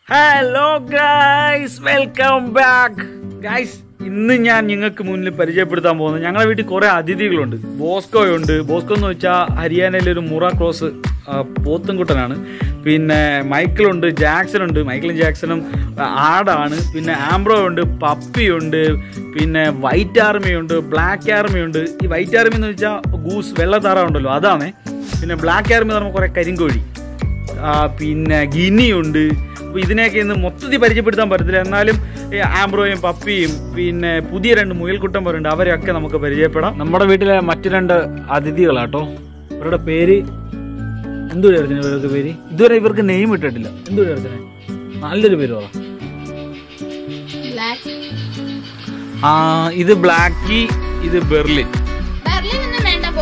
Hello guys welcome back guys ഇന്ന് ഞാൻ നിങ്ങൾക്ക് മുന്നിൽ പരിചയപ്പെടുത്താൻ പോകുന്നത് ഞങ്ങളുടെ വീട്ടിൽ കുറെ അതിഥികളുണ്ട് ബോസ്കോ ഉണ്ട് ബോസ്കോ എന്ന് വെച്ചാൽ ഹരിയാനയിലെ ഒരു മുറ ക്രോസ് ആ, പോത്തുംകുട്ടനാണ് പിന്നെ മൈക്കിളുണ്ട് ജാക്സൺ ഉണ്ട് മൈക്കിളും ജാക്സണും ആ, ആടാണ് പിന്നെ ആംബ്രോ ഉണ്ട് പപ്പിയുണ്ട് പിന്നെ വൈറ്റ് ആർമി ഉണ്ട് ബ്ലാക്ക് ആർമി ഉണ്ട് ഈ വൈറ്റ് ആർമി എന്ന് വെച്ചാൽ ഗൂസ് വെള്ളത്താറ ഉണ്ടല്ലോ അതാണ് പിന്നെ ബ്ലാക്ക് ആർമി എന്ന് പറയുമ്പോൾ കുറെ കരിങ്കോഴി ആ, പിന്നെ ഗിനിയുണ്ട് അപ്പോൾ ഇതിനെയൊക്കെ ഇന്ന് മൊത്തത്തിൽ പരിചയപ്പെടുത്താൻ പറ്റത്തില്ല എന്നാലും ഈ ആംബ്രോയും പപ്പിയും പിന്നെ പുതിയ രണ്ട് മുയൽക്കുട്ടന്മാരുണ്ട് അവരെയൊക്കെ നമുക്ക് പരിചയപ്പെടാം നമ്മുടെ വീട്ടിലെ മറ്റു രണ്ട് അതിഥികളാട്ടോ ഇവരുടെ പേര് എന്തുവരെ അർച്ചന ഇവർക്ക് പേര് ഇതുവരെ ഇവർക്ക് നെയിം ഇട്ടിട്ടില്ല എന്തുവരെ അർച്ചന നല്ലൊരു പേര് പറ ബ്ലാക്ക് ആ ഇത് ബ്ലാക്കി ഇത് ബെർലിൻ ബെർലിൻ ഒന്നും വേണ്ട പോ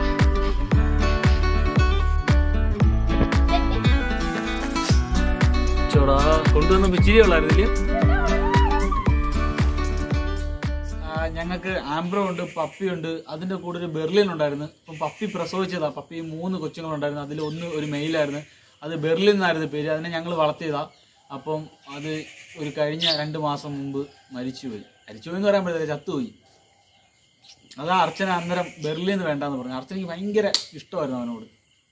ചോടാ കൊണ്ടുവന്ന പിച്ചിരി ഉള്ളായിരുന്നില്ലേ ഞങ്ങൾക്ക് ആംബ്രോ ഉണ്ട് പപ്പി ഉണ്ട് അതിന്റെ കൂടെ ഒരു ബെർലിൻ ഉണ്ടായിരുന്നു അപ്പം പപ്പി പ്രസവിച്ചതാ പപ്പി മൂന്ന് കൊച്ചുങ്ങളുണ്ടായിരുന്നു അതിൽ ഒന്ന് ഒരു മെയിലായിരുന്നു അത് ബെർലിൻ എന്നായിരുന്നു പേര് അതിനെ ഞങ്ങൾ വളർത്തിയതാ അപ്പം അത് ഒരു കഴിഞ്ഞ രണ്ട് മാസം മുമ്പ് മരിച്ചുപോയി മരിച്ചുപോയി എന്ന് പറയാൻ പറ്റില്ല ചത്തുപോയി അതാ അർച്ചന അന്നേരം ബെർലിൻ വേണ്ടാന്ന് പറഞ്ഞു അർച്ചനയ്ക്ക് ഭയങ്കര ഇഷ്ടമായിരുന്നു അവനോട്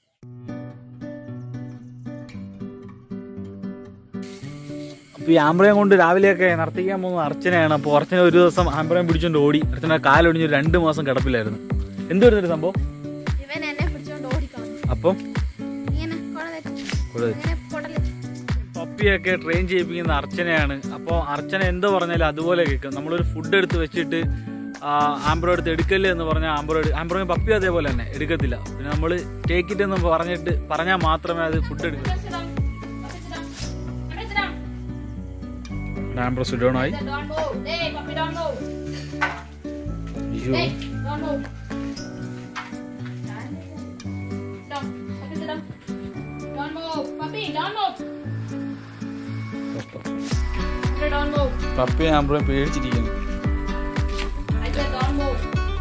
അപ്പോൾ ഈ ആംബ്രയം കൊണ്ട് രാവിലെയൊക്കെ നടത്തിക്കാൻ പോകുന്ന അർച്ചനയാണ് അപ്പോൾ അർച്ചന ഒരു ദിവസം ആംബ്രയം പിടിച്ചോണ്ട് ഓടി അർച്ചന കാലൊടിഞ്ഞ് ഒരു രണ്ട് മാസം കിടപ്പിലായിരുന്നു എന്തുവായിരുന്നു സംഭവം ഇവൻ എന്നെ പിടിച്ചോണ്ട് ഓടിക്കളഞ്ഞു അപ്പം ഇങ്ങനെ കുട തെറ്റി ഇവിടെ ഇങ്ങനെ കുടല് പപ്പിയൊക്കെ ട്രെയിൻ ചെയ്യിപ്പിക്കുന്ന അർച്ചനയാണ് അപ്പോൾ അർച്ചന എന്തോ പറഞ്ഞാലും അതുപോലെ കേൾക്കും നമ്മളൊരു ഫുഡ് എടുത്ത് വെച്ചിട്ട് ആ, ആംബ്രോ എടുത്ത് എടുക്കല്ലേ എന്ന് പറഞ്ഞാൽ ആംബ്രോ എടു- ആംബ്രോയും പപ്പി അതേപോലെ തന്നെ എടുക്കത്തില്ല പിന്നെ നമ്മൾ ടേക്ക് ഇറ്റ് എന്ന് പറഞ്ഞിട്ട് പറഞ്ഞാൽ മാത്രമേ അത് ഫുഡ് എടുക്കൂ ആംബ്രോ സുഡോണായി Don't move. Hey, puppy, don't move. അയ്യോ Hey, don't move. Down. Puppy, sit down. Don't move. Puppy, don't move. Puppy, don't move. പപ്പി ആംബ്രോയും പേടിച്ചിരിക്കുന്നു I said don't move.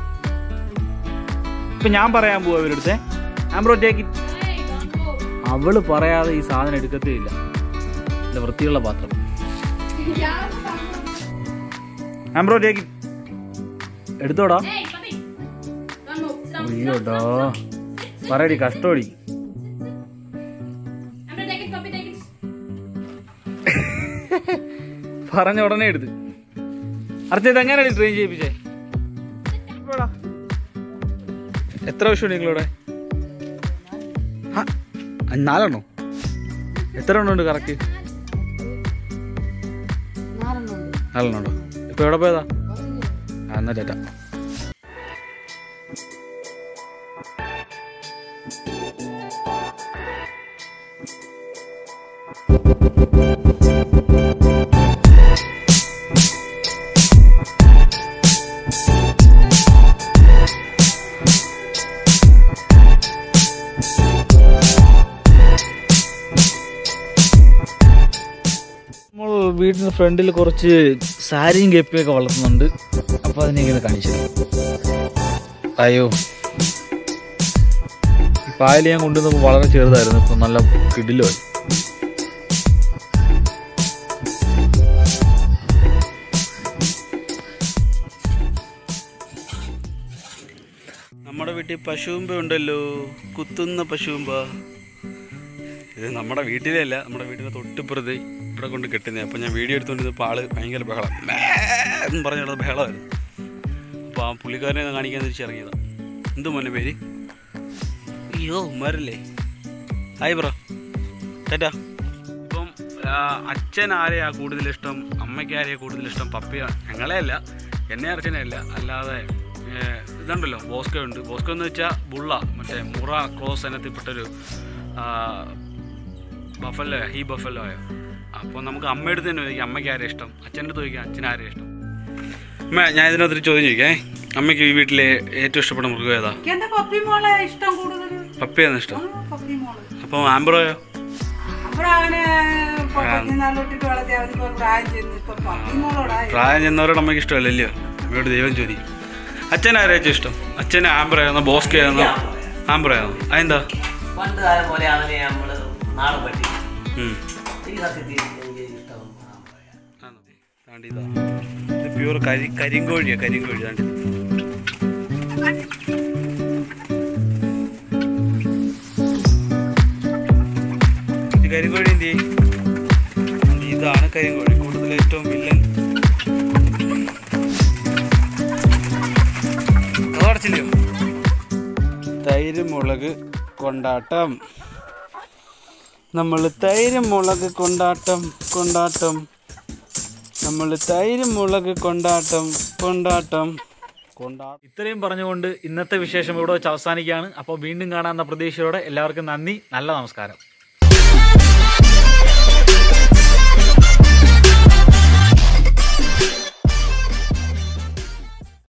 ഇപ്പൊ ഞാൻ പറയാൻ പോവാ ഇവരുടെ ആംബ്രോ ടേക്ക് Hey, don't move. അവള് പറയാതെ ഈ സാധനം എടുക്കത്തേ ഇല്ല ഇല്ല വൃത്തിയുള്ള പാത്രം Yeah, don't ആംബ്രോ ടേക്ക് എടുത്തോടാ Hey, puppy. Don't move. Sit down. അയ്യോടാ പറയടി കഷ്ടോടി I'm gonna take it, puppy, take it. പറഞ്ഞ ഉടനെ എടുത്ത് അർച്ചത് എങ്ങനെയാണ് ട്രെയിൻ ചെയ്യിപ്പിച്ചേ ഇപ്പോടാ. എത്ര വർഷം നിങ്ങളിവിടെ ആ, നാലെണ്ണോ എത്ര എണ്ണം ഉണ്ട് കറക്റ്റ് നാലെണ്ണം ഉണ്ടോ ഇപ്പൊ എവിടെ പോയതാ ആ എന്നാ ചേട്ടാ നമ്മൾ വീടിന് ഫ്രണ്ടിൽ കുറച്ച് സാരിയും കെപ്പിയൊക്കെ വളർത്തുന്നുണ്ട് അപ്പൊ അതിനെ ഇങ്ങനെ കാണിച്ചത് അയ്യോ ഈ പായൽ ഞാൻ കൊണ്ടുവന്നപ്പോൾ വളരെ ചെറുതായിരുന്നു ഇപ്പൊ നല്ല കിടിലോ നമ്മുടെ വീട്ടിൽ പശുവുമ്പ ഉണ്ടല്ലോ കുത്തുന്ന പശുവുമ്പ ഇത് നമ്മുടെ വീട്ടിലല്ല നമ്മുടെ വീട്ടിലെ തൊട്ടിപ്പുറത്ത് ഇവിടെ കൊണ്ട് കെട്ടുന്നത് അപ്പോൾ ഞാൻ വീഡിയോ എടുത്തുകൊണ്ടിരുന്നപ്പോൾ ആള് ഭയങ്കര ബഹളം മേ എന്ന് പറഞ്ഞുള്ള ബഹളമായിരുന്നു അപ്പോൾ ആ പുള്ളിക്കാരനെ ഒന്ന് കാണിക്കാൻ തിരിച്ചിറങ്ങിയതാണ് എന്തു മോനെ പേര് അയ്യോ മരല്ലേ ഹായ് ബ്രോ ചേട്ടാ ഇപ്പം ആ, അച്ഛൻ ആരെയാ കൂടുതൽ ഇഷ്ടം അമ്മയ്ക്ക് ആരെയാ കൂടുതൽ ഇഷ്ടം പപ്പിയ ഞങ്ങളെ അല്ല എന്നെ അർച്ചനയല്ല അല്ലാതെ ഏ, ഇതുണ്ടല്ലോ ബോസ്കോ ഉണ്ട് ബോസ്കോ എന്ന് വെച്ചാൽ ബുള്ള മറ്റേ മുറ ക്രോസ് ഇനത്തിൽപ്പെട്ടൊരു ആ, ബഫല്ലോ ഹീ ബഫല്ലോയോ അപ്പോൾ നമുക്ക് അമ്മയുടെ അടുത്ത് തന്നെ ചോദിക്കാം അമ്മയ്ക്ക് ആരെയും ഇഷ്ടം അച്ഛൻ്റെ അടുത്ത് ചോദിക്കാം അച്ഛന് ആരെയും ഇഷ്ടം അമ്മ ഞാൻ ഇതിനകത്തൊരു ചോദ്യം ചോദിക്കേ അമ്മയ്ക്ക് ഈ വീട്ടിലെ ഏറ്റവും ഇഷ്ടപ്പെട്ട മൃഗം ഏതാ എനിക്ക് എന്റെ പപ്പി മോളെ ഇഷ്ടം കൂടുതൽ പപ്പിയാണ് ഇഷ്ടം പപ്പി മോള് അപ്പോൾ ആംബ്രോയോ അവിടെ അവനെ പതിനാലോട്ടിട്ട് വളർത്തി അവനിപ്പോ പ്രായം ചെയ്യുന്നു ഇപ്പൊ പപ്പി മോളോടായി പ്രായം ചെന്നവരോട് അമ്മയ്ക്ക് ഇഷ്ടമല്ലല്ലോ അമ്മയോട് ദൈവം ചോദിക്കും അച്ഛൻ ആരെയാ ഏറ്റവും ഇഷ്ടം അച്ഛന് ആംബ്രയാണോ ബോസ്കയാണോ ആംബ്രയാണോ അതെന്താ പണ്ട് കാലം പോലെയാണല്ലേ നമ്മള് നാളെ പറ്റി ഉം. ഈ ഇത് പ്യൂർ കരി കരിങ്കോഴിയാ കരിങ്കോഴി താണ്ടി ഇത് കരിങ്കോഴി എന്ത് ചെയ്യും? ഇതാണ് കരിങ്കോഴി കൂടുതൽ ഏറ്റവും വില്ലൻ അതടച്ചില്ലയോ തൈര് മുളക് കൊണ്ടാട്ടം നമ്മൾ തൈര് മുളക് കൊണ്ടാട്ടം കൊണ്ടാട്ടം നമ്മൾ തൈര് മുളക് കൊണ്ടാട്ടം കൊണ്ടാട്ടം കൊണ്ടാട്ടം ഇത്രയും പറഞ്ഞുകൊണ്ട് ഇന്നത്തെ വിശേഷം ഇവിടെ വെച്ച് അവസാനിക്കുകയാണ് അപ്പോൾ വീണ്ടും കാണാവുന്ന പ്രതീക്ഷയോടെ എല്ലാവർക്കും നന്ദി നല്ല നമസ്കാരം